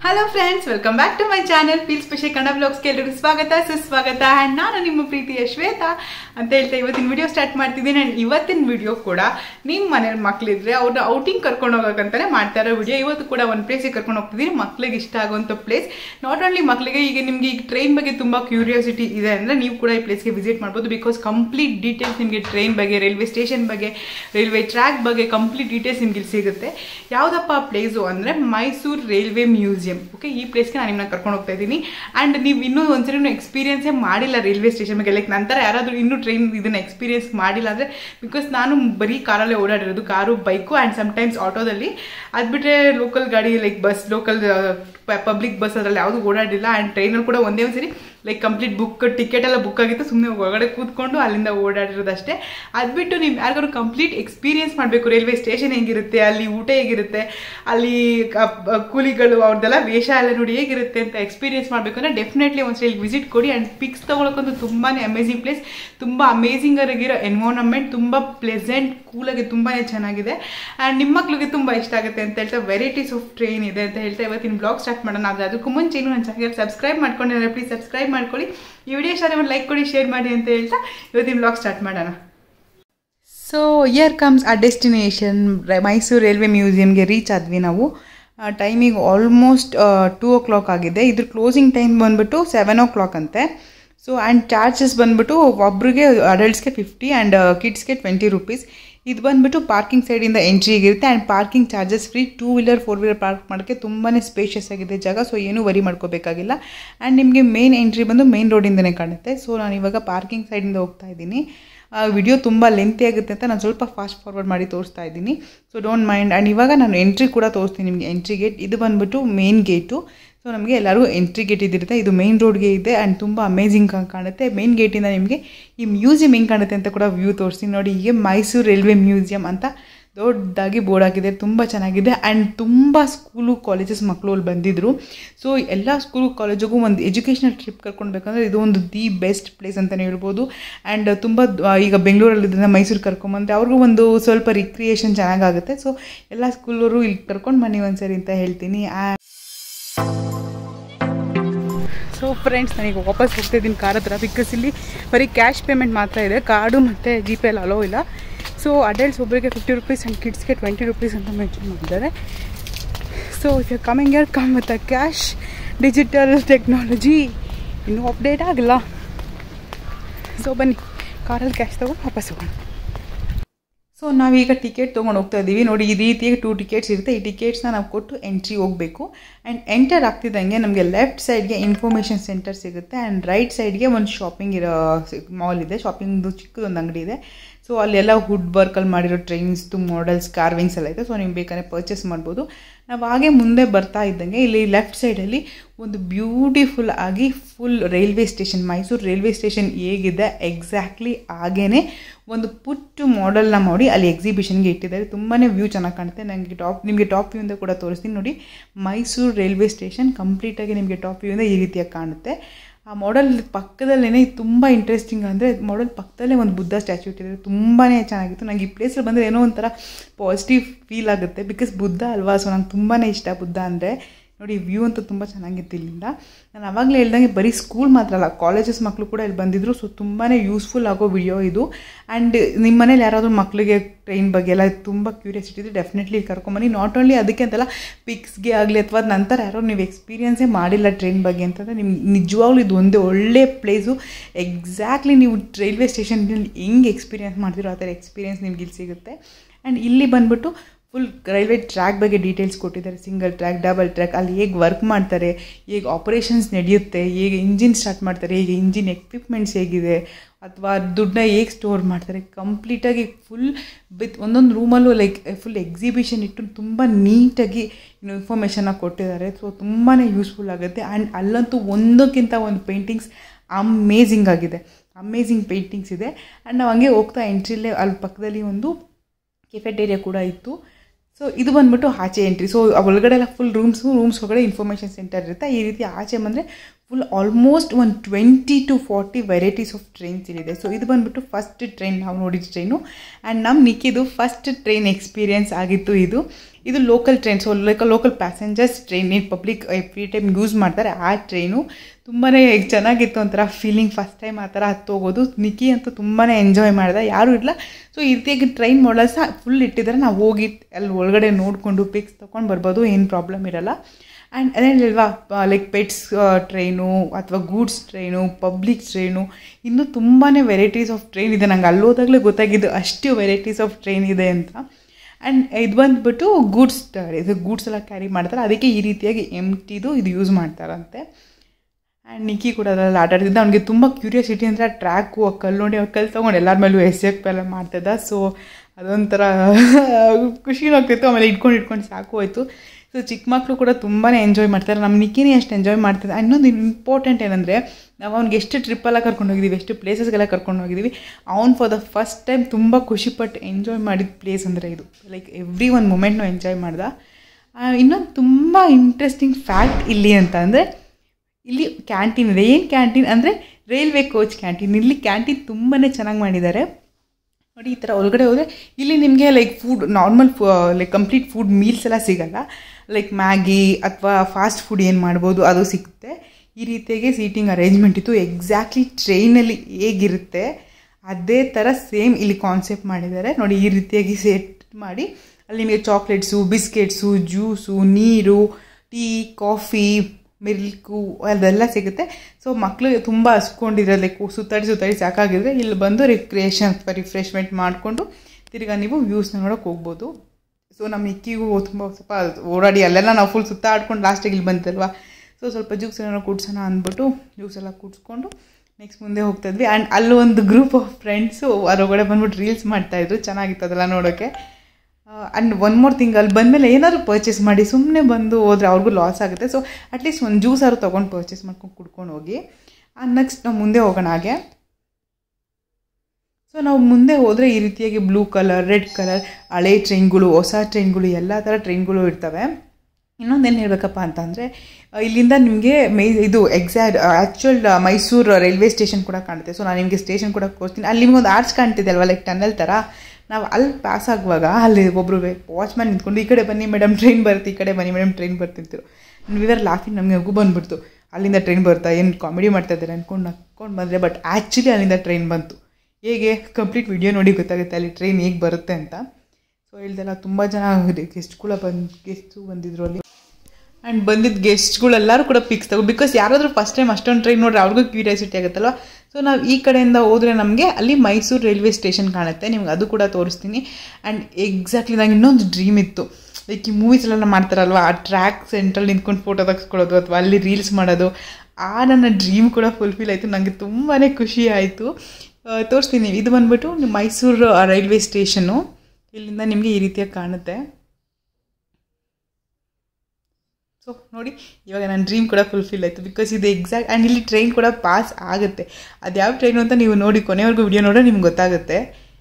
Hello friends welcome back to my channel feel special Kannada ಬ್ಲಾಗ್ಸ್ಗೆ ಎಲ್ರಿಗೂ ಸ್ವಾಗತ ಸುಸ್ವಾಗತ ಆ್ಯಂಡ್ ನಾನು ನಿಮ್ಮ ಪ್ರೀತಿಯ ಶ್ವೇತಾ ಅಂತ ಹೇಳ್ತಾ ಇವತ್ತಿನ ವಿಡಿಯೋ ಸ್ಟಾರ್ಟ್ ಮಾಡ್ತಿದ್ದೀನಿ ಆ್ಯಂಡ್ ಇವತ್ತಿನ ವಿಡಿಯೋ ಕೂಡ ನಿಮ್ಮ ಮನೇಲಿ ಮಕ್ಳಿದ್ರೆ ಅವ್ರನ್ನ ಔಟಿಂಗ್ ಕರ್ಕೊಂಡು ಹೋಗೋಕ್ಕಂತಾನೆ ಮಾಡ್ತಾ ಇರೋ ವಿಡಿಯೋ ಇವತ್ತು ಕೂಡ ಒಂದು ಪ್ಲೇಸಿಗೆ ಕರ್ಕೊಂಡು ಹೋಗ್ತಿದ್ದೀನಿ ಮಕ್ಳಿಗೆ ಇಷ್ಟ ಆಗುವಂಥ ಪ್ಲೇಸ್ ನಾಟ್ ಓನ್ಲಿ ಮಕ್ಳಿಗೆ ಈಗ ನಿಮಗೆ ಈಗ ಟ್ರೈನ್ ಬಗ್ಗೆ ತುಂಬ ಕ್ಯೂರಿಯಾಸಿಟಿ ಇದೆ ಅಂದರೆ ನೀವು ಕೂಡ ಈ ಪ್ಲೇಸ್ಗೆ ವಿಸಿಟ್ ಮಾಡ್ಬೋದು ಬಿಕಾಸ್ ಕಂಪ್ಲೀಟ್ ಡೀಟೇಲ್ಸ್ ನಿಮಗೆ ಟ್ರೈನ್ ಬಗ್ಗೆ ರೈಲ್ವೆ ಸ್ಟೇಷನ್ ಬಗ್ಗೆ ರೈಲ್ವೆ ಟ್ರ್ಯಾಕ್ ಬಗ್ಗೆ ಕಂಪ್ಲೀಟ್ ಡೀಟೇಲ್ಸ್ ನಿಮ್ಗೆ ಇಲ್ಲಿ ಸಿಗುತ್ತೆ ಯಾವುದಪ್ಪ ಪ್ಲೇಸು ಅಂದರೆ ಮೈಸೂರು ರೈಲ್ವೆ ಮ್ಯೂಸಿಯಂ ಓಕೆ ಈ ಪ್ಲೇಸ್ಗೆ ನಾನು ನಿಮ್ಮನ್ನ ಕರ್ಕೊಂಡು ಹೋಗ್ತಾ ಇದ್ದೀನಿ ಆ್ಯಂಡ್ ನೀವು ಇನ್ನೂ ಒಂದ್ಸರಿ ಎಕ್ಸ್ಪೀರಿಯನ್ಸೇ ಮಾಡಿಲ್ಲ ರೈಲ್ವೆ ಸ್ಟೇಷನ್ ಬಗ್ಗೆ ಲೈಕ್ ನಂತರ ಯಾರಾದರೂ ಇನ್ನೂ ಟ್ರೈನ್ ಇದನ್ನು ಎಕ್ಸ್ಪೀರಿಯನ್ಸ್ ಮಾಡಿಲ್ಲ ಅಂದರೆ ಬಿಕಾಸ್ ನಾನು ಬರೀ ಕಾರಲ್ಲೇ ಓಡಾಡಿರೋದು ಕಾರು ಬೈಕು ಆ್ಯಂಡ್ ಸಮ್ಟೈಮ್ಸ್ ಆಟೋದಲ್ಲಿ ಅದು ಬಿಟ್ಟರೆ ಲೋಕಲ್ ಗಾಡಿ like bus local public bus ಅದರಲ್ಲಿ ಯಾವುದು ಓಡಾಡಿಲ್ಲ ಆ್ಯಂಡ್ ಟ್ರೈನಲ್ಲಿ ಕೂಡ ಒಂದೇ ಒಂದು ಸರಿ ಲೈಕ್ ಕಂಪ್ಲೀಟ್ ಬುಕ್ ಟಿಕೆಟ್ ಎಲ್ಲ ಬುಕ್ ಆಗಿತ್ತು ಸುಮ್ಮನೆ ಒಳಗಡೆ ಕೂತ್ಕೊಂಡು ಅಲ್ಲಿಂದ ಓಡಾಡಿರೋದಷ್ಟೇ ಅದು ಬಿಟ್ಟು ನೀವು ಯಾರಿಗಾದ್ರು ಕಂಪ್ಲೀಟ್ ಎಕ್ಸ್ಪೀರಿಯನ್ಸ್ ಮಾಡಬೇಕು ರೈಲ್ವೆ ಸ್ಟೇಷನ್ ಹೇಗಿರುತ್ತೆ ಅಲ್ಲಿ ಊಟ ಹೇಗಿರುತ್ತೆ ಅಲ್ಲಿ ಕೂಲಿಗಳು ಅವ್ರದ್ದೆಲ್ಲ ವೇಷ ಎಲ್ಲ ನೋಡಿ ಹೇಗಿರುತ್ತೆ ಅಂತ ಎಕ್ಸ್ಪೀರಿಯನ್ಸ್ ಮಾಡಬೇಕು ಅಂದರೆ ಡೆಫಿನೆಟ್ಲಿ ಒಂದ್ಸಲ ಇಲ್ಲಿ ವಿಸಿಟ್ ಕೊಡಿ ಆ್ಯಂಡ್ ಪಿಕ್ಸ್ ತೊಗೊಳಕ್ಕಂತೂ ತುಂಬಾ ಅಮೇಝಿಂಗ್ ಪ್ಲೇಸ್ ತುಂಬ ಅಮೇಝಿಂಗ್ ಆಗಿರೋ ಎನ್ವೈರನ್ಮೆಂಟ್ ತುಂಬ ಪ್ಲೆಸೆಂಟ್ ಕೂಲಾಗಿ ತುಂಬಾ ಚೆನ್ನಾಗಿದೆ ಆ್ಯಂಡ್ ನಿಮ್ಮ ಮಕ್ಳಿಗೆ ತುಂಬ ಇಷ್ಟ ಆಗುತ್ತೆ ಅಂತ ಹೇಳ್ತಾ ವೆರೈಟೀಸ್ ಆಫ್ ಟ್ರೈನ್ ಇದೆ ಅಂತ ಹೇಳ್ತಾ ಇವತ್ತಿನ ಬ್ಲಾಗ್ ಸ್ಟಾರ್ಟ್ ಮಾಡೋಣ ಆದರೆ ಅದಕ್ಕೂ ಮುಂಚೆ ಇನ್ನೂ ನನ್ನ ಚಾನಲ್ ಸಬ್ಸ್ಕ್ರೈಬ್ ಮಾಡ್ಕೊಂಡಿದ್ದಾರೆ ಪ್ಲೀಸ್ ಸಬ್ಸ್ಕ್ರೈಬ್ ಮಾಡ್ಕೊಳ್ಳಿ ಈ ವಿಡಿಯೋ ಇಷ್ಟ ಒಂದು ಲೈಕ್ ಕೊಡಿ ಶೇರ್ ಮಾಡಿ ಅಂತ ಹೇಳ್ತಾ ಇವತ್ತಿನ ಬ್ಲಾಗ್ ಸ್ಟಾರ್ಟ್ ಮಾಡೋಣ ಸೊ ಇಯರ್ ಕಮ್ಸ್ ಆ ಡೆಸ್ಟಿನೇಷನ್ ಮೈಸೂರು ರೈಲ್ವೆ ಮ್ಯೂಸಿಯಮ್ಗೆ ರೀಚ್ ಆದ್ವಿ ನಾವು ಟೈಮಿಗೆ ಆಲ್ಮೋಸ್ಟ್ ಟೂ ಓ ಕ್ಲಾಕ್ ಆಗಿದೆ ಇದ್ರ ಕ್ಲೋಸಿಂಗ್ ಟೈಮ್ ಬಂದುಬಿಟ್ಟು ಸೆವೆನ್ ಓ ಕ್ಲಾಕ್ ಅಂತೆ ಸೊ ಆ್ಯಂಡ್ ಚಾರ್ಜಸ್ ಬಂದುಬಿಟ್ಟು ಒಬ್ರಿಗೆ ಅಡಲ್ಟ್ಸ್ಗೆ ಫಿಫ್ಟಿ ಆ್ಯಂಡ್ ಕಿಡ್ಸ್ಗೆ ಟ್ವೆಂಟಿ ರುಪೀಸ್ ಇದು ಬಂದುಬಿಟ್ಟು ಪಾರ್ಕಿಂಗ್ ಸೈಡಿಂದ ಎಂಟ್ರಿಗೆ ಇರುತ್ತೆ and parking charges free two wheeler four wheeler park ಮಾಡೋಕ್ಕೆ ತುಂಬಾ ಸ್ಪೇಷಿಯಸ್ ಆಗಿದೆ ಜಾಗ ಸೊ ಏನೂ ವರಿ ಮಾಡ್ಕೋಬೇಕಾಗಿಲ್ಲ ಆ್ಯಂಡ್ ನಿಮಗೆ ಮೇನ್ ಎಂಟ್ರಿ ಬಂದು ಮೇನ್ ರೋಡಿಂದನೇ ಕಾಣುತ್ತೆ ಸೊ ನಾನು ಇವಾಗ ಪಾರ್ಕಿಂಗ್ ಸೈಡಿಂದ ಹೋಗ್ತಾ ಇದ್ದೀನಿ ವಿಡಿಯೋ ತುಂಬ ಲೆಂತಿ ಆಗುತ್ತೆ ಅಂತ ನಾನು ಸ್ವಲ್ಪ ಫಾಸ್ಟ್ ಫಾರ್ವರ್ಡ್ ಮಾಡಿ ತೋರಿಸ್ತಾ ಇದ್ದೀನಿ ಸೊ ಡೋಂಟ್ ಮೈಂಡ್ ಆ್ಯಂಡ್ ಇವಾಗ ನಾನು ಎಂಟ್ರಿ ಕೂಡ ತೋರಿಸ್ತೀನಿ ನಿಮಗೆ ಎಂಟ್ರಿ ಗೇಟ್ ಇದು ಬಂದುಬಿಟ್ಟು ಮೇನ್ ಗೇಟು ಸೊ ನಮಗೆ ಎಲ್ಲರಿಗೂ ಎಂಟ್ರಿ ಗೇಟ್ ಇದಿರುತ್ತೆ ಇದು ಮೇನ್ ರೋಡ್ಗೆ ಇದೆ ಆ್ಯಂಡ್ ತುಂಬ ಅಮೇಝಿಂಗ್ ಕಾಣುತ್ತೆ ಮೇನ್ ಗೇಟಿಂದ ನಿಮಗೆ ಈ ಮ್ಯೂಸಿಯಂ ಹೆಂಗೆ ಕಾಣುತ್ತೆ ಅಂತ ಕೂಡ ವ್ಯೂ ತೋರಿಸ್ತೀನಿ ನೋಡಿ ಹೀಗೆ ಮೈಸೂರು ರೈಲ್ವೆ ಮ್ಯೂಸಿಯಂ ಅಂತ ದೊಡ್ಡದಾಗಿ ಬೋರ್ಡ್ ಹಾಕಿದೆ ತುಂಬ ಚೆನ್ನಾಗಿದೆ ಆ್ಯಂಡ್ ತುಂಬ ಸ್ಕೂಲು ಕಾಲೇಜಸ್ ಮಕ್ಕಳು ಅಲ್ಲಿ ಬಂದಿದ್ದರು ಸೊ ಎಲ್ಲ ಸ್ಕೂಲು ಕಾಲೇಜಿಗೂ ಒಂದು ಎಜುಕೇಷನಲ್ ಟ್ರಿಪ್ ಕರ್ಕೊಳ್ಬೇಕಂದ್ರೆ ಇದು ಒಂದು ದಿ ಬೆಸ್ಟ್ ಪ್ಲೇಸ್ ಅಂತಲೇ ಹೇಳ್ಬೋದು ಆ್ಯಂಡ್ ತುಂಬ ಈಗ ಬೆಂಗಳೂರಲ್ಲಿದ್ದರಿಂದ ಮೈಸೂರು ಕರ್ಕೊಂಬಂದರೆ ಅವ್ರಿಗೂ ಒಂದು ಸ್ವಲ್ಪ ರಿಕ್ರಿಯೇಷನ್ ಚೆನ್ನಾಗಾಗುತ್ತೆ ಸೊ ಎಲ್ಲ ಸ್ಕೂಲವರು ಇಲ್ಲಿ ಕರ್ಕೊಂಡು ಬನ್ನಿ ಒಂದ್ಸರಿ ಅಂತ ಹೇಳ್ತೀನಿ ಸೊ ಫ್ರೆಂಡ್ಸ್ ನನಗೆ ವಾಪಸ್ ಹೋಗ್ತಾ ಇದ್ದೀನಿ ಕಾರ್ ಹತ್ರ ಬಿಕಾಸ್ ಇಲ್ಲಿ ಬರೀ ಕ್ಯಾಶ್ ಪೇಮೆಂಟ್ ಮಾತ್ರ ಇದೆ ಕಾರ್ಡು ಮತ್ತು ಜಿ ಪೇ ಎಲ್ಲ ಅಲೋ ಇಲ್ಲ ಸೊ ಅಡಲ್ಟ್ಸ್ ಒಬ್ಬರಿಗೆ ಫಿಫ್ಟಿ ರುಪೀಸ್ ಆ್ಯಂಡ್ ಕಿಡ್ಸ್ಗೆ ಟ್ವೆಂಟಿ ರುಪೀಸ್ ಅಂತ ಮೆನ್ಷನ್ ಮಾಡಿದ್ದಾರೆ so if coming year come with a cash digital technology ಇನ್ನೂ ಅಪ್ಡೇಟ್ ಆಗಿಲ್ಲ ಸೊ ಬನ್ನಿ ಕಾರಲ್ಲಿ ಕ್ಯಾಶ್ ತೊಗೊಂಡು ವಾಪಸ್ ಹೋಗೋಣ ಸೊ ನಾವೀಗ ಟಿಕೆಟ್ ತೊಗೊಂಡು ಹೋಗ್ತಾ ಇದ್ದೀವಿ ನೋಡಿ ಈ ರೀತಿಯಾಗಿ ಟೂ ಟಿಕೆಟ್ಸ್ ಇರುತ್ತೆ ಈ ಟಿಕೆಟ್ಸ್ನ ನಾವು ಕೊಟ್ಟು ಎಂಟ್ರಿ ಹೋಗಬೇಕು ಆ್ಯಂಡ್ ಎಂಟರ್ ಆಗ್ತಿದ್ದಂಗೆ ನಮಗೆ ಲೆಫ್ಟ್ ಸೈಡ್ಗೆ ಇನ್ಫಾರ್ಮೇಷನ್ ಸೆಂಟರ್ ಸಿಗುತ್ತೆ ಆ್ಯಂಡ್ ರೈಟ್ ಸೈಡ್ಗೆ ಒಂದು ಶಾಪಿಂಗ್ ಇರೋ ಮಾಲ್ ಇದೆ ಶಾಪಿಂಗ್ದು ಚಿಕ್ಕದೊಂದು ಅಂಗಡಿ ಇದೆ ಸೊ ಅಲ್ಲೆಲ್ಲ ವುಡ್ ವರ್ಕಲ್ಲಿ ಮಾಡಿರೋ ಟ್ರೈನ್ಸ್ದು ಮಾಡೆಲ್ಸ್ ಕಾರ್ವಿಂಗ್ಸ್ ಎಲ್ಲ ಇದೆ ಸೊ ನೀವು ಬೇಕಾದ್ರೆ ಪರ್ಚೇಸ್ ಮಾಡ್ಬೋದು ನಾವು ಹಾಗೆ ಮುಂದೆ ಬರ್ತಾ ಇದ್ದಂಗೆ ಇಲ್ಲಿ ಲೆಫ್ಟ್ ಸೈಡಲ್ಲಿ ಒಂದು ಬ್ಯೂಟಿಫುಲ್ ಆಗಿ full railway station Mysuru railway station ಹೇಗಿದೆ ಎಕ್ಸಾಕ್ಟ್ಲಿ ಹಾಗೇ ಒಂದು ಪುಟ್ಟು ಮಾಡೆಲ್ನ ಮಾಡಿ ಅಲ್ಲಿ ಎಕ್ಸಿಬಿಷನ್ಗೆ ಇಟ್ಟಿದ್ದಾರೆ ತುಂಬಾ ವ್ಯೂ ಚೆನ್ನಾಗಿ ಕಾಣುತ್ತೆ ನನಗೆ ಟಾಪ್ ನಿಮಗೆ ಟಾಪ್ ವ್ಯೂಯಿಂದ ಕೂಡ ತೋರಿಸ್ತೀನಿ ನೋಡಿ ಮೈಸೂರು ರೈಲ್ವೆ ಸ್ಟೇಷನ್ ಕಂಪ್ಲೀಟಾಗಿ ನಿಮಗೆ ಟಾಪ್ ವ್ಯೂಯಿಂದ ಈ ರೀತಿಯಾಗಿ ಕಾಣುತ್ತೆ ಆ ಮಾಡೆಲ್ ಪಕ್ಕದಲ್ಲೇ ತುಂಬ ಇಂಟ್ರೆಸ್ಟಿಂಗ್ ಅಂದರೆ ಮಾಡೆಲ್ ಪಕ್ಕದಲ್ಲೇ ಒಂದು ಬುದ್ಧ ಸ್ಟ್ಯಾಚ್ಯೂ ಇಟ್ಟಿದ್ದಾರೆ ತುಂಬಾ ಚೆನ್ನಾಗಿತ್ತು ನನಗೆ ಈ ಪ್ಲೇಸಲ್ಲಿ ಬಂದರೆ ಏನೋ ಒಂಥರ ಪಾಸಿಟಿವ್ ಫೀಲ್ ಆಗುತ್ತೆ ಬಿಕಾಸ್ ಬುದ್ಧ ಅಲ್ವಾ ಸೊ ನಂಗೆ ತುಂಬಾ ಇಷ್ಟ ಬುದ್ಧ ಅಂದರೆ ನೋಡಿ ವ್ಯೂ ಅಂತೂ ತುಂಬ ಚೆನ್ನಾಗಿತ್ತು ಇಲ್ಲಿಂದ ನಾನು ಆವಾಗಲೇ ಹೇಳ್ದಂಗೆ ಬರೀ ಸ್ಕೂಲ್ ಮಾತ್ರ ಅಲ್ಲ ಕಾಲೇಜಸ್ ಮಕ್ಕಳು ಕೂಡ ಇಲ್ಲಿ ಬಂದಿದ್ದರು ಸೊ ತುಂಬಾ ಯೂಸ್ಫುಲ್ ಆಗೋ ವಿಡಿಯೋ ಇದು ಆ್ಯಂಡ್ ನಿಮ್ಮ ಮನೇಲಿ ಯಾರಾದರೂ ಮಕ್ಕಳಿಗೆ ಟ್ರೈನ್ ಬಗ್ಗೆ ಎಲ್ಲ ತುಂಬ ಕ್ಯೂರಿಯಾಸಿಟಿ ಇದೆ ಡೆಫಿನೆಟ್ಲಿ ಕರ್ಕೊಂಬನ್ನಿ ನಾಟ್ ಓನ್ಲಿ ಅದಕ್ಕೆ ಅಂತಲ್ಲ ಪಿಕ್ಸ್ಗೆ ಆಗಲಿ ಅಥವಾ ನಂತರ ಯಾರೋ ನೀವು ಎಕ್ಸ್ಪೀರಿಯನ್ಸೇ ಮಾಡಿಲ್ಲ ಟ್ರೈನ್ ಬಗ್ಗೆ ಅಂತಂದರೆ ನಿಮ್ಗೆ ನಿಜವಾಗ್ಲೂ ಇದು ಒಂದೇ ಒಳ್ಳೆ ಪ್ಲೇಸು ಎಕ್ಸಾಕ್ಟ್ಲಿ ನೀವು ರೈಲ್ವೆ ಸ್ಟೇಷನ್ನಲ್ಲಿ ಹೆಂಗೆ ಎಕ್ಸ್ಪೀರಿಯನ್ಸ್ ಮಾಡ್ತೀರೋ ಆ ಥರ ಎಕ್ಸ್ಪೀರಿಯನ್ಸ್ ನಿಮ್ಗೆ ಇಲ್ಲಿ ಸಿಗುತ್ತೆ ಆ್ಯಂಡ್ ಇಲ್ಲಿ ಬಂದುಬಿಟ್ಟು ಫುಲ್ ರೈಲ್ವೆ ಟ್ರ್ಯಾಕ್ ಬಗ್ಗೆ ಡೀಟೇಲ್ಸ್ ಕೊಟ್ಟಿದ್ದಾರೆ ಸಿಂಗಲ್ ಟ್ರ್ಯಾಕ್ ಡಬಲ್ ಟ್ರ್ಯಾಕ್ ಅಲ್ಲಿ ಹೇಗೆ ವರ್ಕ್ ಮಾಡ್ತಾರೆ ಹೇಗೆ ಆಪರೇಷನ್ಸ್ ನಡೆಯುತ್ತೆ ಹೇಗೆ ಇಂಜಿನ್ ಸ್ಟಾರ್ಟ್ ಮಾಡ್ತಾರೆ ಹೇಗೆ ಇಂಜಿನ್ ಎಕ್ವಿಪ್ಮೆಂಟ್ಸ್ ಹೇಗಿದೆ ಅಥವಾ ದುಡ್ಡನ್ನ ಹೇಗೆ ಸ್ಟೋರ್ ಮಾಡ್ತಾರೆ ಕಂಪ್ಲೀಟಾಗಿ ಫುಲ್ ವಿತ್ ಒಂದೊಂದು ರೂಮಲ್ಲೂ ಲೈಕ್ ಫುಲ್ ಎಕ್ಸಿಬಿಷನ್ ಇಟ್ಟು ತುಂಬ ನೀಟಾಗಿ ಇನ್ಫಾರ್ಮೇಷನ್ನ ಕೊಟ್ಟಿದ್ದಾರೆ ಸೊ ತುಂಬಾ ಯೂಸ್ಫುಲ್ ಆಗುತ್ತೆ ಆ್ಯಂಡ್ ಅಲ್ಲಂತೂ ಒಂದಕ್ಕಿಂತ ಒಂದು ಪೇಂಟಿಂಗ್ಸ್ ಅಮೇಝಿಂಗ್ ಆಗಿದೆ ಅಮೇಝಿಂಗ್ ಪೇಂಟಿಂಗ್ಸ್ ಇದೆ ಆ್ಯಂಡ್ ನಾವು ಹಂಗೆ ಹೋಗ್ತಾ ಎಂಟ್ರಿಲೇ ಅಲ್ಲಿ ಪಕ್ಕದಲ್ಲಿ ಒಂದು ಕೆಫೆಟೇರಿಯಾ ಕೂಡ ಇತ್ತು ಸೊ ಇದು ಬಂದ್ಬಿಟ್ಟು ಆಚೆ ಎಂಟ್ರಿ ಸೊ ಒಳಗಡೆ ಎಲ್ಲ ಫುಲ್ ರೂಮ್ಸು ರೂಮ್ಸ್ ಒಳಗಡೆ ಇನ್ಫಾರ್ಮೇಷನ್ ಸೆಂಟರ್ ಇರುತ್ತೆ ಈ ರೀತಿ ಆಚೆ ಬಂದರೆ ಫುಲ್ ಆಲ್ಮೋಸ್ಟ್ ಒಂದು twenty to forty varieties of trains ಇಲ್ಲಿದೆ ಸೊ ಇದು ಬಂದುಬಿಟ್ಟು ಫಸ್ಟ್ ಟ್ರೈನ್ ನಾವು ನೋಡಿದ ಟ್ರೈನು ಆ್ಯಂಡ್ ನಮ್ಮ ನಿಕ್ಕಿದು ಫಸ್ಟ್ ಟ್ರೈನ್ ಎಕ್ಸ್ಪೀರಿಯೆನ್ಸ್ ಆಗಿತ್ತು ಇದು ಇದು local train so like local passengers train ಏನು ಪಬ್ಲಿಕ್ ಎವ್ರಿ ಟೈಮ್ ಯೂಸ್ ಮಾಡ್ತಾರೆ ಆ ಟ್ರೈನು ತುಂಬಾ ಚೆನ್ನಾಗಿತ್ತು ಒಂಥರ ಫೀಲಿಂಗ್ ಫಸ್ಟ್ ಟೈಮ್ ಆ ಥರ ಹತ್ತು ಹೋಗೋದು ನಿಕ್ಕಿ ಅಂತೂ ತುಂಬಾ ಎಂಜಾಯ್ ಮಾಡಿದೆ ಯಾರೂ ಇಲ್ಲ ಸೊ ಈ ರೀತಿಯಾಗಿ ಟ್ರೈನ್ ಮಾಡಲ್ ಸಹ ಫುಲ್ ಇಟ್ಟಿದ್ದಾರೆ ನಾವು ಹೋಗಿ ಅಲ್ಲಿ ಒಳಗಡೆ ನೋಡಿಕೊಂಡು ಪಿಕ್ಸ್ ತೊಗೊಂಡು ಬರ್ಬೋದು ಏನು ಪ್ರಾಬ್ಲಮ್ ಇರಲ್ಲ ಆ್ಯಂಡ್ ಅದೇನಿಲ್ವಾ ಲೈಕ್ ಪೆಟ್ಸ್ ಟ್ರೈನು ಅಥವಾ ಗೂಡ್ಸ್ ಟ್ರೈನು ಪಬ್ಲಿಕ್ ಟ್ರೈನು ಇನ್ನೂ ತುಂಬಾ ವೆರೈಟೀಸ್ ಆಫ್ ಟ್ರೈನ್ ಇದೆ ನಂಗೆ ಅಲ್ಲೋದಾಗಲೇ ಗೊತ್ತಾಗಿದ್ದು ಅಷ್ಟು ವೆರೈಟೀಸ್ ಆಫ್ ಟ್ರೈನ್ ಇದೆ ಅಂತ ಆ್ಯಂಡ್ ಇದು ಬಂದುಬಿಟ್ಟು ಗೂಡ್ಸ್ ಇದು ಗೂಡ್ಸ್ ಎಲ್ಲ ಕ್ಯಾರಿ ಮಾಡ್ತಾರೆ ಅದಕ್ಕೆ ಈ ರೀತಿಯಾಗಿ ಎಂಟಿದು ಇದು ಯೂಸ್ ಮಾಡ್ತಾರಂತೆ ಆ್ಯಂಡ್ ನಿಕ್ಕಿ ಕೂಡ ಅದರಲ್ಲಿ ಆಟ ಆಡ್ತಿದ್ದ ಅವ್ನಿಗೆ ತುಂಬ ಕ್ಯೂರಿಯಾಸಿಟಿ ಅಂದರೆ ಆ ಟ್ರ್ಯಾಕು ಆ ಕಲ್ಲು ನೋಡಿ ಆ ಕಲ್ಲು ತೊಗೊಂಡು ಎಲ್ಲರ ಮೇಲೂ ಎಸೆಕ್ ಎಲ್ಲ ಮಾಡ್ತಿದ್ದ ಸೊ ಅದೊಂಥರ ಖುಷಿನೂ ಆಗ್ತಿತ್ತು ಆಮೇಲೆ ಇಟ್ಕೊಂಡು ಇಟ್ಕೊಂಡು ಸಾಕು ಹೋಯ್ತು ಸೊ ಚಿಕ್ಕ ಮಕ್ಕಳು ಕೂಡ ತುಂಬಾ ಎಂಜಾಯ್ ಮಾಡ್ತಾರೆ ನಮ್ಮ ನಿಕ್ಕಿನೇ ಎಷ್ಟು ಎಂಜಾಯ್ ಮಾಡ್ತಿದ್ದೆ ಇನ್ನೊಂದು ಇಂಪಾರ್ಟೆಂಟ್ ಏನಂದರೆ ನಾವು ಅವ್ನಿಗೆ ಎಷ್ಟು ಟ್ರಿಪ್ಪೆಲ್ಲ ಕರ್ಕೊಂಡು ಹೋಗಿದ್ದೀವಿ ಎಷ್ಟು ಪ್ಲೇಸಸ್ಗೆಲ್ಲ ಕರ್ಕೊಂಡು ಹೋಗಿದ್ದೀವಿ ಅವ್ನು ಫಾರ್ ದ ಫಸ್ಟ್ ಟೈಮ್ ತುಂಬ ಖುಷಿಪಟ್ಟು ಎಂಜಾಯ್ ಮಾಡಿದ ಪ್ಲೇಸ್ ಅಂದರೆ ಇದು ಲೈಕ್ ಎವ್ರಿ ಒಂದು ಮೂಮೆಂಟ್ನು ಎಂಜಾಯ್ ಮಾಡ್ದ ಇನ್ನೊಂದು ತುಂಬ ಇಂಟ್ರೆಸ್ಟಿಂಗ್ ಫ್ಯಾಕ್ಟ್ ಇಲ್ಲಿ ಅಂತ ಅಂದರೆ ಇಲ್ಲಿ ಕ್ಯಾಂಟೀನ್ ಇದೆ ಏನು ಕ್ಯಾಂಟೀನ್ ಅಂದರೆ ರೈಲ್ವೆ ಕೋಚ್ ಕ್ಯಾಂಟೀನ್ ಇಲ್ಲಿ ಕ್ಯಾಂಟೀನ್ ತುಂಬಾ ಚೆನ್ನಾಗಿ ಮಾಡಿದ್ದಾರೆ ನೋಡಿ ಈ ಥರ ಒಳಗಡೆ ಹೋದರೆ ಇಲ್ಲಿ ನಿಮಗೆ ಲೈಕ್ ಫುಡ್ ನಾರ್ಮಲ್ ಫು ಲೈಕ್ ಕಂಪ್ಲೀಟ್ ಫುಡ್ ಮೀಲ್ಸ್ ಎಲ್ಲ ಸಿಗಲ್ಲ ಲೈಕ್ ಮ್ಯಾಗಿ ಅಥವಾ ಫಾಸ್ಟ್ ಫುಡ್ ಏನು ಮಾಡ್ಬೋದು ಅದು ಸಿಗುತ್ತೆ ಈ ರೀತಿಯಾಗಿ ಸೀಟಿಂಗ್ ಅರೇಂಜ್ಮೆಂಟ್ ಇತ್ತು ಎಕ್ಸಾಕ್ಟ್ಲಿ ಟ್ರೈನಲ್ಲಿ ಹೇಗಿರುತ್ತೆ ಅದೇ ಥರ ಸೇಮ್ ಇಲ್ಲಿ ಕಾನ್ಸೆಪ್ಟ್ ಮಾಡಿದ್ದಾರೆ ನೋಡಿ ಈ ರೀತಿಯಾಗಿ ಸೆಟ್ ಮಾಡಿ ಅಲ್ಲಿ ನಿಮಗೆ ಚಾಕ್ಲೇಟ್ಸು ಬಿಸ್ಕೆಟ್ಸು ಜ್ಯೂಸು ನೀರು ಟೀ ಕಾಫಿ ಮಿಲ್ಕು ಅದೆಲ್ಲ ಸಿಗುತ್ತೆ ಸೊ ಮಕ್ಕಳು ತುಂಬ ಹಸ್ಕೊಂಡಿದ್ರೆ ಲೈಕ್ ಸುತ್ತಾಡಿ ಸುತ್ತಾಡಿ ಸಾಕಾಗಿದ್ರೆ ಇಲ್ಲಿ ಬಂದು ರಿಕ್ರಿಯೇಷನ್ ಅಥವಾ ರಿಫ್ರೆಶ್ಮೆಂಟ್ ಮಾಡಿಕೊಂಡು ತಿರ್ಗಾ ನೀವು ವ್ಯೂಸ್ನ ನೋಡೋಕೆ ಹೋಗ್ಬೋದು ಸೊ ನಮ್ಮ ಇಕ್ಕಿಗೂ ತುಂಬ ಸ್ವಲ್ಪ ಓಡಾಡಿ ಅಲ್ಲೆಲ್ಲ ನಾವು ಫುಲ್ ಸುತ್ತಾಡ್ಕೊಂಡು ಲಾಸ್ಟಿಗೆ ಇಲ್ಲಿ ಬಂತಲ್ವಾ ಸೊ ಸ್ವಲ್ಪ ಜ್ಯೂಸ್ ಏನೋ ಕುಡ್ಸೋಣ ಅಂದ್ಬಿಟ್ಟು ಜ್ಯೂಸ್ ಎಲ್ಲ ಕುಡ್ಸ್ಕೊಂಡು ನೆಕ್ಸ್ಟ್ ಮುಂದೆ ಹೋಗ್ತಾಯಿದ್ವಿ ಆ್ಯಂಡ್ ಅಲ್ಲಿ ಒಂದು ಗ್ರೂಪ್ ಆಫ್ ಫ್ರೆಂಡ್ಸು ಹೊರಗಡೆ ಬಂದ್ಬಿಟ್ಟು ರೀಲ್ಸ್ ಮಾಡ್ತಾಯಿದ್ರು ಚೆನ್ನಾಗಿತ್ತು ಅದೆಲ್ಲ ನೋಡೋಕ್ಕೆ ಆ್ಯಂಡ್ ಒನ್ ಮೋರ್ ಥಿಂಗ್ ಅಲ್ಲಿ ಬಂದಮೇಲೆ ಏನಾದ್ರು ಪರ್ಚೇಸ್ ಮಾಡಿ ಸುಮ್ಮನೆ ಬಂದು ಹೋದರೆ ಅವ್ರಿಗೂ ಲಾಸ್ ಆಗುತ್ತೆ ಸೊ ಅಟ್ಲೀಸ್ಟ್ ಒಂದು ಜ್ಯೂಸ್ ಆದ್ರು ತೊಗೊಂಡು ಪರ್ಚೇಸ್ ಮಾಡ್ಕೊಂಡು ಕುಡ್ಕೊಂಡು ಹೋಗಿ ಆ್ಯಂಡ್ ನೆಕ್ಸ್ಟ್ ನಾವು ಮುಂದೆ ಹೋಗೋಣ ಹಾಗೆ ಸೊ ನಾವು ಮುಂದೆ ಹೋದರೆ ಈ ರೀತಿಯಾಗಿ ಬ್ಲೂ ಕಲರ್ ರೆಡ್ ಕಲರ್ ಹಳೆ ಟ್ರೈನ್ಗಳು ಹೊಸ ಟ್ರೈನ್ಗಳು ಎಲ್ಲ ಥರ ಟ್ರೈನ್ಗಳು ಇರ್ತವೆ ಇನ್ನೊಂದೇನು ಹೇಳಬೇಕಪ್ಪ ಅಂತಂದರೆ ಇಲ್ಲಿಂದ ನಿಮಗೆ ಮೈ ಇದು exact actual Mysuru railway station ಕೂಡ ಕಾಣುತ್ತೆ ಸೊ ನಾನು ನಿಮಗೆ ಸ್ಟೇಷನ್ ಕೂಡ ತೋರಿಸ್ತೀನಿ ಅಲ್ಲಿ ನಿಮ್ಗೊಂದು ಆರ್ಚ್ ಕಾಣ್ತಿದೆ ಅಲ್ವಾ ಲೈಕ್ ಟನಲ್ ಥರ ನಾವು ಅಲ್ಲಿ ಪಾಸ್ ಆಗುವಾಗ ಅಲ್ಲಿ ಒಬ್ಬರು ವಾಚ್ಮ್ಯಾನ್ ನಿಂತ್ಕೊಂಡು ಈ ಕಡೆ ಬನ್ನಿ ಮೇಡಮ್ ಟ್ರೈನ್ ಬರುತ್ತೆ ಈ ಕಡೆ ಬನ್ನಿ ಮೇಡಮ್ ಟ್ರೈನ್ ಬರ್ತಿದ್ರು ವಿವರ್ ಲಾಫಿಂಗ್ ನಮಗೆ ಹೋಗು ಬಂದುಬಿಡ್ತು ಅಲ್ಲಿಂದ ಟ್ರೈನ್ ಬರ್ತಾ ಏನು ಕಾಮಿಡಿ ಮಾಡ್ತಾ ಇದ್ದಾರೆ ಅಂದ್ಕೊಂಡು ನಕ್ಕೊಂಡು ಬಂದರೆ ಬಟ್ ಆ್ಯಕ್ಚುಲಿ ಅಲ್ಲಿಂದ ಟ್ರೈನ್ ಬಂತು ಹೇಗೆ ಕಂಪ್ಲೀಟ್ ವಿಡಿಯೋ ನೋಡಿ ಗೊತ್ತಾಗುತ್ತೆ ಅಲ್ಲಿ ಟ್ರೈನ್ ಹೇಗೆ ಬರುತ್ತೆ ಅಂತ ಸೊ ಹೇಳ್ದೆಲ್ಲ ತುಂಬ ಜನ ಗೆಸ್ಟ್ಗಳ ಬಂದು ಗೆಸ್ಟು ಬಂದಿದ್ರು ಅಲ್ಲಿ ಆ್ಯಂಡ್ ಬಂದಿದ್ದ ಗೆಸ್ಟ್ಗಳೆಲ್ಲರೂ ಕೂಡ ಪಿಕ್ಸ್ ತಗೋ ಬಿಕಾಸ್ ಯಾರಾದರೂ ಫಸ್ಟ್ ಟೈಮ್ ಅಷ್ಟೊಂದು ಟ್ರೈನ್ ನೋಡ್ರೆ ಅವ್ರಿಗೂ ಕ್ಯೂರಿಯಾಸಿಟಿ ಆಗುತ್ತಲ್ವ ಸೊ ನಾವು ಈ ಕಡೆಯಿಂದ ಹೋದರೆ ನಮಗೆ ಅಲ್ಲಿ ಮೈಸೂರು ರೈಲ್ವೆ ಸ್ಟೇಷನ್ ಕಾಣುತ್ತೆ ನಿಮ್ಗೆ ಅದು ಕೂಡ ತೋರಿಸ್ತೀನಿ ಆ್ಯಂಡ್ ಎಕ್ಸಾಕ್ಟ್ಲಿ ನಂಗೆ ಇನ್ನೊಂದು ಡ್ರೀಮ್ ಇತ್ತು ಲೈಕ್ ಈ ಮೂವೀಸಲ್ಲೆಲ್ಲ ಮಾಡ್ತಾರಲ್ವ ಆ ಟ್ರ್ಯಾಕ್ ಸೆಂಟ್ರಲ್ಲಿ ನಿಂತ್ಕೊಂಡು ಫೋಟೋ ತೆಗೆಸ್ಕೊಳ್ಳೋದು ಅಥವಾ ಅಲ್ಲಿ ರೀಲ್ಸ್ ಮಾಡೋದು ಆ ನನ್ನ ಡ್ರೀಮ್ ಕೂಡ ಫುಲ್ಫಿಲ್ ಆಯಿತು ನನಗೆ ತುಂಬಾ ಖುಷಿ ಆಯಿತು ತೋರಿಸ್ತೀನಿ ಇದು ಬಂದ್ಬಿಟ್ಟು ಮೈಸೂರು ರೈಲ್ವೆ ಸ್ಟೇಷನ್ನು ಇಲ್ಲಿಂದ ನಿಮಗೆ ಈ ರೀತಿಯಾಗಿ ಕಾಣುತ್ತೆ ಸೊ ನೋಡಿ ಇವಾಗ ನನ್ನ ಡ್ರೀಮ್ ಕೂಡ ಫುಲ್ಫಿಲ್ ಆಯಿತು ಬಿಕಾಸ್ ಇದು ಎಕ್ಸಾಕ್ಟ್ ಆ್ಯಂಡ್ ಇಲ್ಲಿ ಟ್ರೈನ್ ಕೂಡ ಪಾಸ್ ಆಗುತ್ತೆ ಅದು ಯಾವ ಟ್ರೈನು ಅಂತ ನೀವು ನೋಡಿ ಕೊನೆವರೆಗೂ ವಿಡಿಯೋ ನೋಡೋ ನಿಮ್ಗೆ ಗೊತ್ತಾಗುತ್ತೆ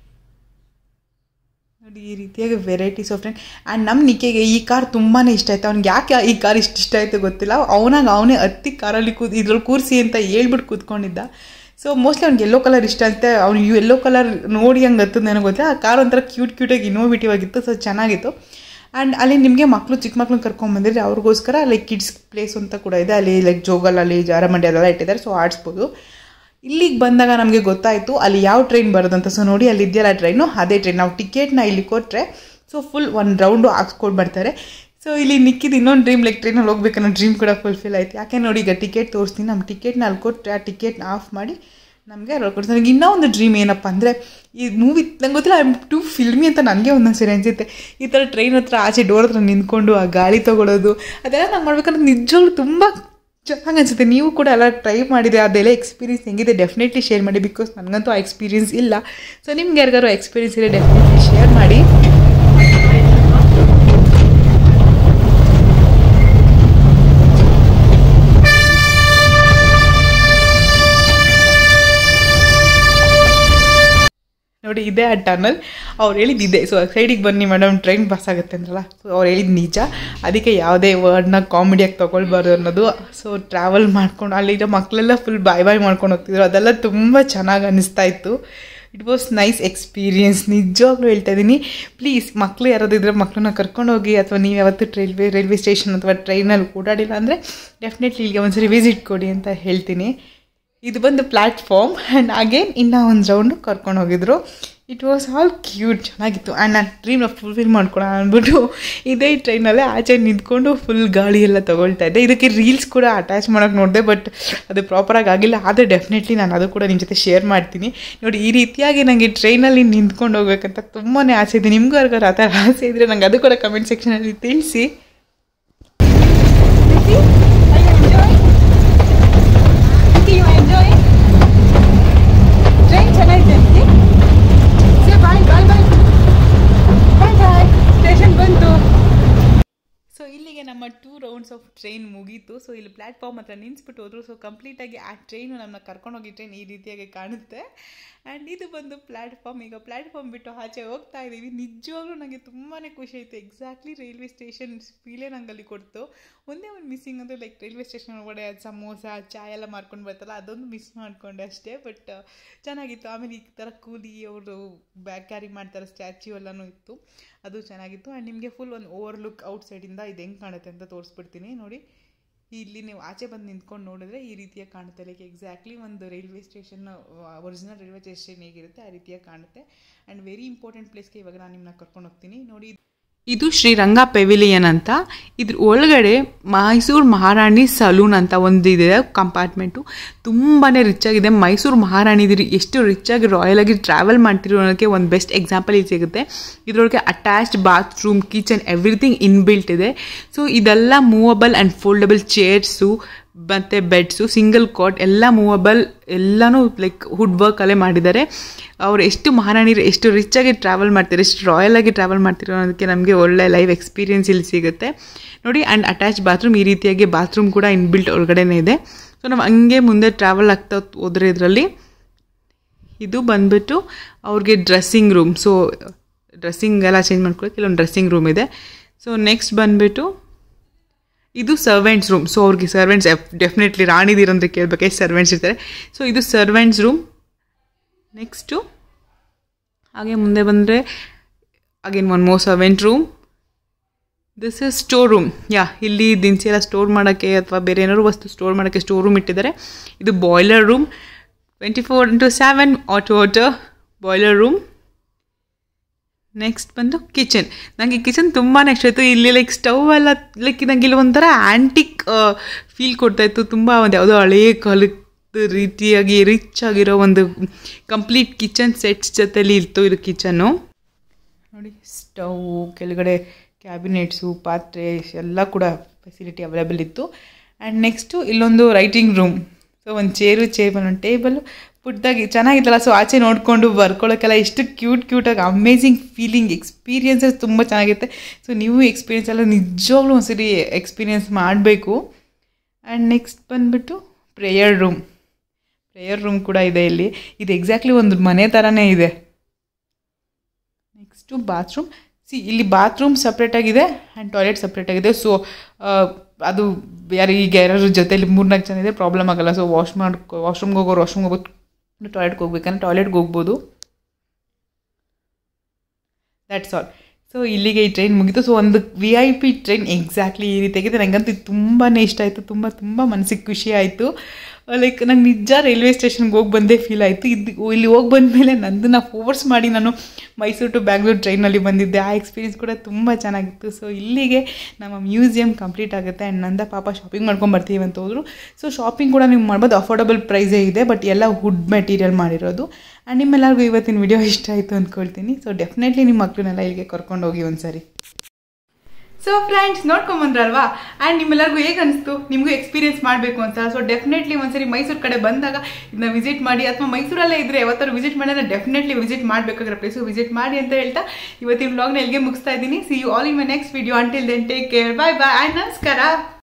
ನೋಡಿ ಈ ರೀತಿಯಾಗಿ ವೆರೈಟೀಸ್ ಆಫ್ ಟ್ರೈನ್ ಆ್ಯಂಡ್ ನಮ್ಮ ನಿಕೆಗೆ ಈ ಕಾರ್ ತುಂಬಾ ಇಷ್ಟ ಆಯಿತು ಅವ್ನಿಗೆ ಯಾಕೆ ಈ ಕಾರ್ ಇಷ್ಟು ಇಷ್ಟ ಆಯಿತು ಗೊತ್ತಿಲ್ಲ ಅವನಾಗ ಅವನೇ ಹತ್ತಿ ಕಾರಲ್ಲಿ ಕೂತ್ ಇದ್ರಲ್ಲಿ ಕೂರಿಸಿ ಅಂತ ಹೇಳ್ಬಿಟ್ಟು ಕೂತ್ಕೊಂಡಿದ್ದ ಸೊ ಮೋಸ್ಟ್ಲಿ ಅವ್ನಿಗೆ ಎಲ್ಲೋ ಕಲರ್ ಇಷ್ಟ ಆಗುತ್ತೆ ಅವ್ನು ಎಲ್ಲೋ ಕಲರ್ ನೋಡಿ ಹಂಗೆ ಹತ್ತದ ನನಗೆ ಗೊತ್ತಿಲ್ಲ ಆ ಕಾರ್ ಒಂಥರ ಕ್ಯೂಟ್ ಕ್ಯೂಟಾಗಿ ಇನೋವೇಟಿವ್ ಆಗಿತ್ತು ಸೊ ಚೆನ್ನಾಗಿತ್ತು ಆ್ಯಂಡ್ ಅಲ್ಲಿ ನಿಮಗೆ ಮಕ್ಕಳು ಚಿಕ್ಕ ಮಕ್ಳನ್ನ ಕರ್ಕೊಂಬಂದಿದ್ರೆ ಅವ್ರಿಗೋಸ್ಕರ ಲೈಕ್ ಕಿಡ್ಸ್ ಪ್ಲೇಸ್ ಅಂತ ಕೂಡ ಇದೆ ಅಲ್ಲಿ ಲೈಕ್ ಜೋಗಲಲ್ಲಿ ಜಾರಮಂಡಿ ಅದೆಲ್ಲ ಇಟ್ಟಿದ್ದಾರೆ ಸೊ ಆಡಿಸ್ಬೋದು ಇಲ್ಲಿಗೆ ಬಂದಾಗ ನಮಗೆ ಗೊತ್ತಾಯಿತು ಅಲ್ಲಿ ಯಾವ ಟ್ರೈನ್ ಬರೋದಂತ ಸೊ ನೋಡಿ ಅಲ್ಲಿ ಇದೆಯಲ್ಲ ಟ್ರೈನು ಅದೇ ಟ್ರೈನ್ ನಾವು ಟಿಕೆಟ್ನ ಇಲ್ಲಿ ಕೊಟ್ಟರೆ ಸೊ ಫುಲ್ ಒಂದು ರೌಂಡು ಹಾಕ್ಸ್ಕೊಂಡು ಬರ್ತಾರೆ ಸೊ ಇಲ್ಲಿ ನಿಕ್ಕಿದ್ದು ಇನ್ನೊಂದು ಡ್ರೀಮ್ ಲೈಕ್ ಟ್ರೈನಲ್ಲಿ ಹೋಗ್ಬೇಕನ್ನೋ ಡ್ರೀಮ್ ಕೂಡ ಫುಲ್ಫಿಲ್ ಆಯ್ತು ಯಾಕೆ ನೋಡಿ ಈಗ ಟಿಕೆಟ್ ತೋರಿಸ್ತೀನಿ ನಮ್ಮ ಟಿಕೆಟ್ನ ಅಲ್ಲಿ ಕೊಟ್ಟರೆ ಆ ಟಿಕೆಟ್ನ ಆಫ್ ಮಾಡಿ ನಮಗೆ ಅಲ್ಲಿ ಕೊಡ್ತಾರೆ ನನಗೆ ಇನ್ನೂ ಒಂದು ಡ್ರೀಮ್ ಏನಪ್ಪ ಅಂದರೆ ಈ ಮೂವಿ ನಂಗೆ ಗೊತ್ತಿಲ್ಲ ಐ ಟು ಫಿಲ್ಮಿ ಅಂತ ನನಗೆ ಒಂದೊಂದು ಸರಿ ಅನಿಸುತ್ತೆ ಈ ಥರ ಟ್ರೈನ್ ಹತ್ರ ಆಚೆ ಡೋರ್ ಹತ್ರ ನಿಂತ್ಕೊಂಡು ಆ ಗಾಳಿ ತೊಗೊಳೋದು ಅದೆಲ್ಲ ನಂಗೆ ಮಾಡ್ಬೇಕಂದ್ರೆ ನಿಜವಾಗ್ಲೂ ತುಂಬ ಚೆನ್ನಾಗಿ ಅನಿಸುತ್ತೆ ನೀವು ಕೂಡ ಎಲ್ಲ ಟ್ರೈ ಮಾಡಿದೆ ಅದೆಲ್ಲ ಎಕ್ಸ್ಪೀರಿಯನ್ಸ್ ಹೆಂಗಿದೆ ಡೆಫಿನೆಟ್ಲಿ ಶೇರ್ ಮಾಡಿ ಬಿಕಾಸ್ ನನಗಂತೂ ಆ ಎಕ್ಸ್ಪೀರಿಯನ್ಸ್ ಇಲ್ಲ ಸೊ ನಿಮ್ಗೆ ಯಾರಿಗಾರು ಎಕ್ಸ್ಪೀರಿಯನ್ಸ್ ಇದೆ ಡೆಫಿನೆಟ್ಲಿ ಶೇರ್ ಮಾಡಿ ನೋಡಿ ಇದೆ ಆ ಟನಲ್ ಅವ್ರು ಹೇಳಿದ್ದು ಇದೆ ಸೊ ಸೈಡಿಗೆ ಬನ್ನಿ ಮೇಡಮ್ ಟ್ರೈನ್ ಪಾಸ್ ಆಗುತ್ತೆ ಅಂದ್ರಲ್ಲ ಸೊ ಅವ್ರು ಹೇಳಿದ್ದು ನಿಜ ಅದಕ್ಕೆ ಯಾವುದೇ ವರ್ಡ್ನ ಕಾಮಿಡಿಯಾಗಿ ತೊಗೊಳ್ಬಾರ್ದು ಅನ್ನೋದು ಸೊ ಟ್ರಾವೆಲ್ ಮಾಡ್ಕೊಂಡು ಅಲ್ಲಿರೋ ಮಕ್ಕಳೆಲ್ಲ ಫುಲ್ ಬಾಯ್ ಬಾಯ್ ಮಾಡ್ಕೊಂಡು ಹೋಗ್ತಿದ್ರು ಅದೆಲ್ಲ ತುಂಬ ಚೆನ್ನಾಗಿ ಅನ್ನಿಸ್ತಾ ಇತ್ತು ಇಟ್ ವಾಸ್ ನೈಸ್ ಎಕ್ಸ್ಪೀರಿಯನ್ಸ್ ನಿಜವಾಗ್ಲೂ ಹೇಳ್ತಾ ಇದ್ದೀನಿ ಪ್ಲೀಸ್ ಮಕ್ಕಳು ಯಾರಾದ್ರು ಇದ್ರೆ ಮಕ್ಕಳನ್ನ ಕರ್ಕೊಂಡೋಗಿ ಅಥವಾ ನೀವು ಯಾವತ್ತು ರೈಲ್ವೆ ರೈಲ್ವೆ ಸ್ಟೇಷನ್ ಅಥವಾ ಟ್ರೈನಲ್ಲಿ ಓಡಾಡಿಲ್ಲ ಅಂದರೆ ಡೆಫಿನೆಟ್ಲಿ ಇಲ್ಲಿಗೆ ಒಂದ್ಸರಿ ವಿಸಿಟ್ ಕೊಡಿ ಅಂತ ಹೇಳ್ತೀನಿ ಇದು ಬಂದು ಪ್ಲ್ಯಾಟ್ಫಾರ್ಮ್ ಆ್ಯಂಡ್ ಅಗೇನ್ ಇನ್ನೂ ಒಂದು ರೌಂಡು ಕರ್ಕೊಂಡು ಹೋಗಿದ್ರು ಇಟ್ ವಾಸ್ ಆಲ್ ಕ್ಯೂಟ್ ಚೆನ್ನಾಗಿತ್ತು ಆ್ಯಂಡ್ ನಾನು ಡ್ರೀಮ್ನ ಫುಲ್ಫಿಲ್ ಮಾಡ್ಕೊಳ ಅಂದ್ಬಿಟ್ಟು ಇದೇ ಟ್ರೈನಲ್ಲೇ ಆಚೆ ನಿಂತ್ಕೊಂಡು ಫುಲ್ ಗಾಳಿ ಎಲ್ಲ ತೊಗೊಳ್ತಾ ಇದ್ದೆ ಇದಕ್ಕೆ ರೀಲ್ಸ್ ಕೂಡ ಅಟ್ಯಾಚ್ ಮಾಡೋಕ್ಕೆ ನೋಡಿದೆ ಬಟ್ ಅದು ಪ್ರಾಪರಾಗಿ ಆಗಿಲ್ಲ ಆದರೆ ಡೆಫಿನೆಟ್ಲಿ ನಾನು ಅದು ಕೂಡ ನಿಮ್ಮ ಜೊತೆ ಶೇರ್ ಮಾಡ್ತೀನಿ ನೋಡಿ ಈ ರೀತಿಯಾಗಿ ನನಗೆ ಟ್ರೈನಲ್ಲಿ ನಿಂತ್ಕೊಂಡು ಹೋಗ್ಬೇಕಂತ ತುಂಬಾ ಆಸೆ ಇದೆ ನಿಮಗೂ ಯಾರಿಗಾರು ಆ ಥರ ಆಸೆ ಇದ್ದರೆ ನಂಗೆ ಅದು ಕೂಡ ಕಮೆಂಟ್ ಸೆಕ್ಷನಲ್ಲಿ ತಿಳಿಸಿ you enjoy it? Train ಚೆನ್ನಾಗಿದೆ ಅನ್ಸಿ? Say bye, bye, bye. Bye, bye. Station ಬಂತು. ಸೊ ಇಲ್ಲಿಗೆ ನಮ್ಮ ಟೂ ರೌಂಡ್ಸ್ ಆಫ್ ಟ್ರೈನ್ ಮುಗೀತು ಸೊ ಇಲ್ಲಿ ಪ್ಲ್ಯಾಟ್ಫಾರ್ಮ್ ಹತ್ರ ನಿನ್ಸ್ಬಿಟ್ಟು ಹೋದ್ರು ಸೊ ಕಂಪ್ಲೀಟಾಗಿ ಆ ಟ್ರೈನು ನಮ್ಮನ್ನ ಕರ್ಕೊಂಡೋಗಿ ಟ್ರೈನ್ ಈ ರೀತಿಯಾಗಿ ಕಾಣುತ್ತೆ ಆ್ಯಂಡ್ ಇದು ಬಂದು ಪ್ಲ್ಯಾಟ್ಫಾರ್ಮ್ ಈಗ ಪ್ಲ್ಯಾಟ್ಫಾರ್ಮ್ ಬಿಟ್ಟು ಆಚೆ ಹೋಗ್ತಾ ಇದ್ದೀವಿ ನಿಜವಾಗ್ಲೂ ನನಗೆ ತುಂಬಾ ಖುಷಿ ಆಯಿತು ಎಕ್ಸಾಕ್ಟ್ಲಿ ರೈಲ್ವೆ ಸ್ಟೇಷನ್ ಫೀಲೇ ನಂಗೆ ಅಲ್ಲಿ ಕೊಡ್ತು ಒಂದೇ ಒಂದು ಮಿಸ್ಸಿಂಗ್ ಅಂದರೆ ಲೈಕ್ ರೈಲ್ವೆ ಸ್ಟೇಷನ್ ಒಳಗಡೆ ಸಮೋಸ ಚಾಯ್ ಎಲ್ಲ ಮಾರ್ಕೊಂಡು ಬರ್ತಲ್ಲ ಅದೊಂದು ಮಿಸ್ ಮಾಡಿಕೊಂಡೆ ಅಷ್ಟೇ ಬಟ್ ಚೆನ್ನಾಗಿತ್ತು ಆಮೇಲೆ ಈ ಥರ ಕೂಲಿ ಅವರು ಬ್ಯಾಗ್ ಕ್ಯಾರಿ ಮಾಡ್ತಾರೆ ಸ್ಟ್ಯಾಚ್ಯೂ ಎಲ್ಲನೂ ಇತ್ತು ಅದು ಚೆನ್ನಾಗಿತ್ತು ಆ್ಯಂಡ್ ನಿಮಗೆ ಫುಲ್ ಒಂದು ಓವರ್ ಲುಕ್ ಔಟ್ ಸೈಡಿಂದ ಇದು ಹೆಂಗೆ ಕಾಣುತ್ತೆ ಅಂತ ತೋರಿಸ್ಬಿಡ್ತೀನಿ ನೋಡಿ ಇಲ್ಲಿ ನೀವು ಆಚೆ ಬಂದು ನಿಂತ್ಕೊಂಡು ನೋಡಿದ್ರೆ ಈ ರೀತಿಯಾಗಿ ಕಾಣುತ್ತೆ ಲೈಕ್ ಎಕ್ಸಾಕ್ಟ್ಲಿ ಒಂದು railway station original railway station ಹೇಗಿರುತ್ತೆ ಆ ರೀತಿಯಾಗಿ ಕಾಣುತ್ತೆ ಆ್ಯಂಡ್ ವೆರಿ ಇಂಪಾರ್ಟೆಂಟ್ ಪ್ಲೇಸ್ಗೆ ಇವಾಗ ನಾನು ನಿಮ್ಮನ್ನ ಕರ್ಕೊಂಡು ಹೋಗ್ತೀನಿ ನೋಡಿ ಇದು ಶ್ರೀರಂಗ ಪೆವಿಲಿಯನ್ ಅಂತ ಇದ್ರ ಒಳಗಡೆ ಮೈಸೂರು ಮಹಾರಾಣಿ ಸಲೂನ್ ಅಂತ ಒಂದು ಇದೆ ಕಂಪಾರ್ಟ್ಮೆಂಟು ತುಂಬಾ ರಿಚ್ ಆಗಿದೆ ಮೈಸೂರು ಮಹಾರಾಣಿದಿರಿ ಎಷ್ಟು ರಿಚ್ ಆಗಿ ರಾಯಲ್ ಆಗಿ ಟ್ರಾವೆಲ್ ಮಾಡ್ತಿರೋ ಅನ್ನೋಕ್ಕೆ ಒಂದು ಬೆಸ್ಟ್ ಎಕ್ಸಾಂಪಲ್ ಇಲ್ಲಿ ಸಿಗುತ್ತೆ ಇದರೊಳಗೆ attached bathroom kitchen everything inbuilt ಇದೆ ಸೊ ಇದೆಲ್ಲ ಮೂವಬಲ್ ಆ್ಯಂಡ್ ಫೋಲ್ಡಬಲ್ ಚೇರ್ಸು ಮತ್ತು ಬೆಡ್ಸು ಸಿಂಗಲ್ ಕಾಟ್ ಎಲ್ಲ ಮೂವಬಲ್ ಎಲ್ಲನೂ ಲೈಕ್ ವುಡ್ ವರ್ಕಲ್ಲೇ ಮಾಡಿದ್ದಾರೆ ಅವ್ರು ಎಷ್ಟು ಮಹಾರಾಣಿರು ಎಷ್ಟು ರಿಚಾಗಿ ಟ್ರಾವೆಲ್ ಮಾಡ್ತಾರೆ ಎಷ್ಟು ರಾಯಲ್ ಆಗಿ ಟ್ರಾವೆಲ್ ಮಾಡ್ತಿರೋ ಅನ್ನೋದಕ್ಕೆ ನಮಗೆ ಒಳ್ಳೆ ಲೈವ್ ಎಕ್ಸ್ಪೀರಿಯನ್ಸ್ ಇಲ್ಲಿ ಸಿಗುತ್ತೆ ನೋಡಿ ಆ್ಯಂಡ್ ಅಟ್ಯಾಚ್ ಬಾತ್ರೂಮ್ ಈ ರೀತಿಯಾಗಿ ಬಾತ್ರೂಮ್ ಕೂಡ ಇನ್ಬಿಲ್ಟ್ ಒಳಗಡೆನೇ ಇದೆ ಸೊ ನಾವು ಹಂಗೆ ಮುಂದೆ ಟ್ರಾವೆಲ್ ಆಗ್ತಾ ಹೋದ್ರೆ ಇದರಲ್ಲಿ ಇದು ಬಂದ್ಬಿಟ್ಟು ಅವ್ರಿಗೆ ಡ್ರೆಸ್ಸಿಂಗ್ ರೂಮ್ ಸೊ ಡ್ರೆಸ್ಸಿಂಗ್ ಎಲ್ಲ ಚೇಂಜ್ ಮಾಡ್ಕೊಳ್ಳೋಕೆ ಕೆಲವೊಂದು ಡ್ರೆಸ್ಸಿಂಗ್ ರೂಮ್ ಇದೆ ಸೊ ನೆಕ್ಸ್ಟ್ ಬಂದ್ಬಿಟ್ಟು ಇದು ಸರ್ವೆಂಟ್ಸ್ ರೂಮ್ ಸೊ ಅವ್ರಿಗೆ ಸರ್ವೆಂಟ್ಸ್ ಡೆಫಿನೆಟ್ಲಿ ರಾಣಿದಿರಂದ್ರೆ ಕೇಳಬೇಕು ಎಷ್ಟು ಸರ್ವೆಂಟ್ಸ್ ಇರ್ತಾರೆ ಸೊ ಇದು ಸರ್ವೆಂಟ್ಸ್ ರೂಮ್ ನೆಕ್ಸ್ಟು ಹಾಗೆ ಮುಂದೆ ಬಂದರೆ again one more servant room this is store room yeah ಇಲ್ಲಿ ದಿನಸಿ ಎಲ್ಲ ಸ್ಟೋರ್ ಮಾಡೋಕ್ಕೆ ಅಥವಾ ಬೇರೆ ಏನಾದ್ರು ವಸ್ತು ಸ್ಟೋರ್ ಮಾಡೋಕ್ಕೆ ಸ್ಟೋರ್ ರೂಮ್ ಇಟ್ಟಿದ್ದಾರೆ ಇದು boiler room twenty four into seven auto water boiler room next ಬಂದು ಕಿಚನ್ ನನಗೆ ಕಿಚನ್ ತುಂಬಾ ಇಷ್ಟ ಆಯಿತು ಇಲ್ಲಿ ಲೈಕ್ ಸ್ಟವ್ ಎಲ್ಲ ಲೈಕ್ ನಂಗೆ ಇಲ್ಲಿ ಒಂಥರ ಆ್ಯಂಟಿಕ್ ಫೀಲ್ ಕೊಡ್ತಾಯಿತ್ತು ತುಂಬ ಒಂದು ಯಾವುದೋ ಹಳೇ ಕಾಲದ ರೀತಿಯಾಗಿ ರಿಚ್ ಆಗಿರೋ ಒಂದು ಕಂಪ್ಲೀಟ್ ಕಿಚನ್ ಸೆಟ್ಸ್ ಜೊತೆಲಿ ಇತ್ತು ಇದು ಕಿಚನ್ನು ನೋಡಿ ಸ್ಟವ್ ಕೆಳಗಡೆ ಕ್ಯಾಬಿನೆಟ್ಸು ಪಾತ್ರೆ ಎಲ್ಲ ಕೂಡ ಫೆಸಿಲಿಟಿ ಅವೈಲೇಬಲ್ ಇತ್ತು ಆ್ಯಂಡ್ ನೆಕ್ಸ್ಟು ಇಲ್ಲೊಂದು ರೈಟಿಂಗ್ ರೂಮ್ ಸೊ ಒಂದು ಚೇರು ಚೇರ್ ಒಂದು ಟೇಬಲ್ ಪುಟ್ಟಾಗಿ ಚೆನ್ನಾಗಿತ್ತಲ್ಲ ಸೊ ಆಚೆ ನೋಡಿಕೊಂಡು ಬರ್ಕೊಳ್ಳೋಕ್ಕೆಲ್ಲ ಎಷ್ಟು ಕ್ಯೂಟ್ ಕ್ಯೂಟಾಗಿ ಅಮೇಝಿಂಗ್ ಫೀಲಿಂಗ್ ಎಕ್ಸ್ಪೀರಿಯನ್ಸಸ್ ತುಂಬ ಚೆನ್ನಾಗಿರುತ್ತೆ ಸೊ ನೀವು ಎಕ್ಸ್ಪೀರಿಯನ್ಸ್ ಎಲ್ಲ ನಿಜವಾಗ್ಲೂ ಒಂದ್ಸರಿ ಎಕ್ಸ್ಪೀರಿಯನ್ಸ್ ಮಾಡಬೇಕು ಆ್ಯಂಡ್ ನೆಕ್ಸ್ಟ್ ಬಂದುಬಿಟ್ಟು ಪ್ರೇಯರ್ ರೂಮ್ ಪ್ರೇಯರ್ ರೂಮ್ ಕೂಡ ಇದೆ ಇಲ್ಲಿ ಇದು ಎಕ್ಸಾಕ್ಟ್ಲಿ ಒಂದು ಮನೆ ಥರನೇ ಇದೆ ನೆಕ್ಸ್ಟು ಬಾತ್ರೂಮ್ ಸಿ ಇಲ್ಲಿ ಬಾತ್ರೂಮ್ ಸಪ್ರೇಟಾಗಿದೆ ಆ್ಯಂಡ್ ಟಾಯ್ಲೆಟ್ ಸಪ್ರೇಟಾಗಿದೆ ಸೊ ಅದು ಯಾರು ಈಗ ಯಾರಾದ್ರು ಜೊತೆಲಿ ಮೂರ್ನಾಲ್ಕು ಜನ ಇದೆ ಪ್ರಾಬ್ಲಮ್ ಆಗಲ್ಲ ಸೊ ವಾಶ್ ಮಾಡ್ಕೊ ವಾಶ್ರೂಮ್ಗೆ ಹೋಗೋರು ವಾಶ್ರೂಮ್ಗೆ ಹೋಗ್ಬೋದು ಟಾಯ್ಲೆಟ್ಗೆ ಹೋಗ್ಬೇಕಂದ್ರೆ ಟಾಯ್ಲೆಟ್ಗೆ ಹೋಗ್ಬೋದು ದ್ಯಾಟ್ಸ್ ಆಲ್ ಸೊ ಇಲ್ಲಿಗೆ ಈ ಟ್ರೈನ್ ಮುಗೀತು ಸೊ ಒಂದು V I P train exactly ಈ ರೀತಿಯಾಗಿದೆ ನನಗಂತೂ ಇದು ತುಂಬಾ ಇಷ್ಟ ಆಯಿತು ತುಂಬ ತುಂಬ ಮನಸ್ಸಿಗೆ ಖುಷಿ ಆಯಿತು ಲೈಕ್ ನಂಗೆ ನಿಜ ರೈಲ್ವೆ ಸ್ಟೇಷನ್ಗೆ ಹೋಗಿ ಬಂದೇ ಫೀಲ್ ಆಯಿತು ಇದು ಇಲ್ಲಿ ಹೋಗಿ ಬಂದಮೇಲೆ ನಂದನ್ನು ಫೋರ್ಸ್ ಮಾಡಿ ನಾನು ಮೈಸೂರು ಟು ಬ್ಯಾಂಗ್ಳೂರು ಟ್ರೈನಲ್ಲಿ ಬಂದಿದ್ದೆ ಆ ಎಕ್ಸ್ಪೀರಿಯನ್ಸ್ ಕೂಡ ತುಂಬ ಚೆನ್ನಾಗಿತ್ತು ಸೊ ಇಲ್ಲಿಗೆ ನಮ್ಮ ಮ್ಯೂಸಿಯಂ ಕಂಪ್ಲೀಟ್ ಆಗುತ್ತೆ ಆ್ಯಂಡ್ ನಂದ ಪಾಪ ಶಾಪಿಂಗ್ ಮಾಡ್ಕೊಂಡು ಬರ್ತೀವಿ ಅಂತ ಹೋದರು ಸೊ ಶಾಪಿಂಗ್ ಕೂಡ ನೀವು ಮಾಡ್ಬೋದು ಅಫೋರ್ಡಬಲ್ ಪ್ರೈಸೇ ಇದೆ ಬಟ್ ಎಲ್ಲ ವುಡ್ ಮೆಟೀರಿಯಲ್ ಮಾಡಿರೋದು ಆ್ಯಂಡ್ ನಿಮ್ಮೆಲ್ಲರಿಗೂ ಇವತ್ತಿನ ವಿಡಿಯೋ ಇಷ್ಟ ಆಯಿತು ಅಂದ್ಕೊಳ್ತೀನಿ ಸೊ ಡೆಫಿನೆಟ್ಲಿ ನಿಮ್ಮ ಮಕ್ಕಳನ್ನೆಲ್ಲ ಇಲ್ಲಿಗೆ ಕರ್ಕೊಂಡು ಹೋಗಿ ಒಂದ್ಸರಿ ಸೊ ಫ್ರೆಂಡ್ಸ್ ನೋಡ್ಕೊಂಬಂದ್ರಲ್ವಾ ಆ್ಯಂಡ್ ನಿಮ್ಮೆಲ್ಲರಿಗೂ ಹೇಗೆ ಅನಿಸ್ತು ನಿಮಗೂ ಎಕ್ಸ್ಪೀರಿಯನ್ಸ್ ಮಾಡಬೇಕು ಅಂತ ಸೊ ಡೆಫಿನೆಟ್ಲಿ ಒಂದ್ಸರಿ ಮೈಸೂರು ಕಡೆ ಬಂದಾಗ ಇದನ್ನ ವಿಸಿಟ್ ಮಾಡಿ ಅಥವಾ ಮೈಸೂರಲ್ಲೇ ಇದ್ರೆ ಯಾವತ್ತಾದ್ರು ವಿಸಿಟ್ ಮಾಡಿದ್ರೆ ಡೆಫಿನೆಟ್ಲಿ ವಿಸಿಟ್ ಮಾಡಬೇಕಾಗಿರೋ ಪ್ಲೇಸು ವಿಸಿಟ್ ಮಾಡಿ ಅಂತ ಹೇಳ್ತಾ ಇವತ್ತಿನ ವ್ಲಾಗ್ನ ಎಲ್ಲಿಗೆ ಮುಗಿಸ್ತಾ ಇದ್ದೀನಿ see you all in my next video until then take care bye bye and ನಮಸ್ಕಾರ